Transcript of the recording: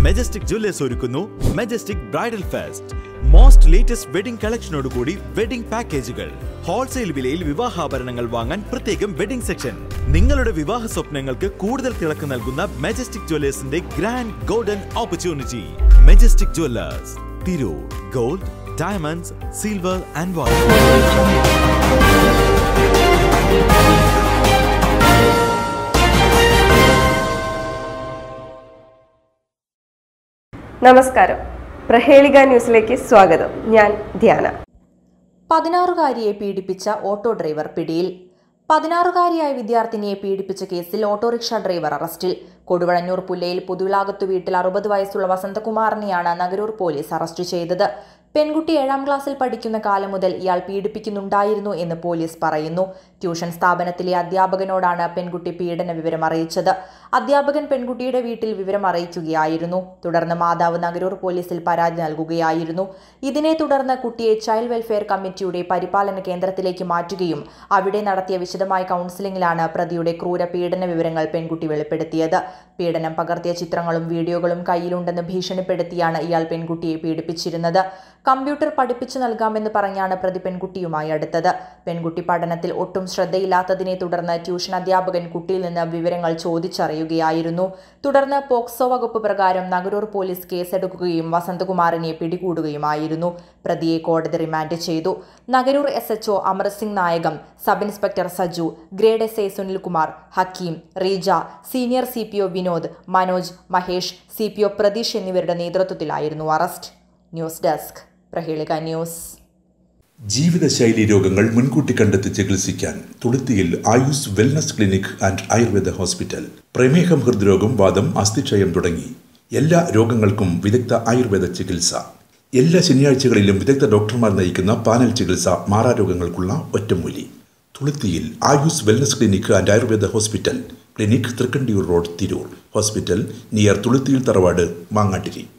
majestic Jewellers ഒരുക്കുന്നു Majestic bridal fest most latest wedding കളക്ഷനോടുകൂടി wedding പാക്കേജുകൾ ഹോൾസെയിൽ വിലയിൽ വിവാഹാഭരണങ്ങൾ വാങ്ങാൻ പ്രത്യേകം വെഡിംഗ് സെക്ഷൻ നിങ്ങളുടെ വിവാഹ സ്വപ്നങ്ങൾക്ക് കൂടുതൽ തിളക്ക് നൽകുന്ന മെജസ്റ്റിക് ജ്വല്ലേഴ്സിന്റെ grand golden opportunity Majestic Jewellers Tirur gold diamonds silver and water നമസ്കാരം പ്രഹേളിക ന്യൂസിലേക്ക് സ്വാഗതം ഞാൻ ധ്യാന പതിനാറുകാരിയെ പീഡിപ്പിച്ച ഓട്ടോ ഡ്രൈവർ പിടിയിൽ പതിനാറുകാരിയായ വിദ്യാർത്ഥിനിയെ പീഡിപ്പിച്ച കേസിൽ ഓട്ടോറിക്ഷ ഡ്രൈവർ അറസ്റ്റിൽ കൊടുവഴഞ്ഞൂർ പുല്ലയിൽ പുതുവിലാകത്തു വീട്ടിൽ അറുപത് വയസ്സുള്ള വസന്തകുമാറിനെയാണ് നഗരൂർ പോലീസ് അറസ്റ്റ് ചെയ്തത് പെൺകുട്ടി ഏഴാം ക്ലാസ്സിൽ പഠിക്കുന്ന കാലം മുതൽ ഇയാൾ പീഡിപ്പിക്കുന്നുണ്ടായിരുന്നു എന്ന് പോലീസ് പറയുന്നു ട്യൂഷൻ സ്ഥാപനത്തിലെ അധ്യാപകനോടാണ് പെൺകുട്ടി പീഡന വിവരം അറിയിച്ചത് അധ്യാപകൻ പെൺകുട്ടിയുടെ വീട്ടിൽ വിവരം അറിയിക്കുകയായിരുന്നു തുടർന്ന് മാതാവ് നഗരൂർ പോലീസിൽ പരാതി നൽകുകയായിരുന്നു ഇതിനെ തുടർന്ന് കുട്ടിയെ ചൈൽഡ് വെൽഫെയർ കമ്മിറ്റിയുടെ പരിപാലന കേന്ദ്രത്തിലേക്ക് മാറ്റുകയും അവിടെ നടത്തിയ വിശദമായ കൗൺസിലിംഗിലാണ് പ്രതിയുടെ ക്രൂര പീഡന വിവരങ്ങൾ പെൺകുട്ടി വെളിപ്പെടുത്തിയത് പീഡനം പകർത്തിയ ചിത്രങ്ങളും വീഡിയോകളും കയ്യിലുണ്ടെന്ന് ഭീഷണിപ്പെടുത്തിയാണ് ഇയാൾ പെൺകുട്ടിയെ പീഡിപ്പിച്ചിരുന്നത് കമ്പ്യൂട്ടർ പഠിപ്പിച്ചു നൽകാമെന്ന് പറഞ്ഞാണ് പ്രതി പെൺകുട്ടിയുമായി അടുത്തത് പെൺകുട്ടി പഠനത്തിൽ ഒട്ടും ശ്രദ്ധയില്ലാത്തതിനെ തുടർന്ന് ട്യൂഷൻ അധ്യാപകൻ കുട്ടിയിൽ നിന്ന് വിവരങ്ങൾ ചോദിച്ചറിയുകയായിരുന്നു തുടർന്ന് പോക്സോ വകുപ്പ് പ്രകാരം നഗരൂർ പോലീസ് കേസെടുക്കുകയും വസന്തകുമാറിനെ പിടികൂടുകയുമായിരുന്നു പ്രതിയെ കോടതി റിമാൻഡ് ചെയ്തു നഗരൂർ എസ് എച്ച്ഒ അമർ സിംഗ് നായകം sub inspector Saju grade S I Sunilkumar Hakeem Reeja senior C P O Vinod Manoj Mahesh C P O Prateesh എന്നിവരുടെ നേതൃത്വത്തിലായിരുന്നു arrest news desk Prahelika news ജീവിതശൈലി രോഗങ്ങൾ മുൻകൂട്ടി കണ്ടെത്തി ചികിത്സിക്കാൻ തുളുത്തിയിൽ Ayus wellness clinic and Ayurveda hospital പ്രമേഹം ഹൃദ്രോഗം വാദം അസ്ഥിക്ഷയം തുടങ്ങി എല്ലാ രോഗങ്ങൾക്കും വിദഗ്ധ ആയുർവേദ ചികിത്സ എല്ലാ ശനിയാഴ്ചകളിലും വിദഗ്ധ ഡോക്ടർമാർ നയിക്കുന്ന പാനൽ ചികിത്സ മാറാരോഗങ്ങൾക്കുള്ള ഒറ്റമൂലി തുളുത്തിയിൽ Ayus wellness clinic and Ayurveda hospital clinic Thrikkandiyoor road Tirur hospital near തുളുത്തിയിൽ തറവാട് മാങ്ങാട്ടിരി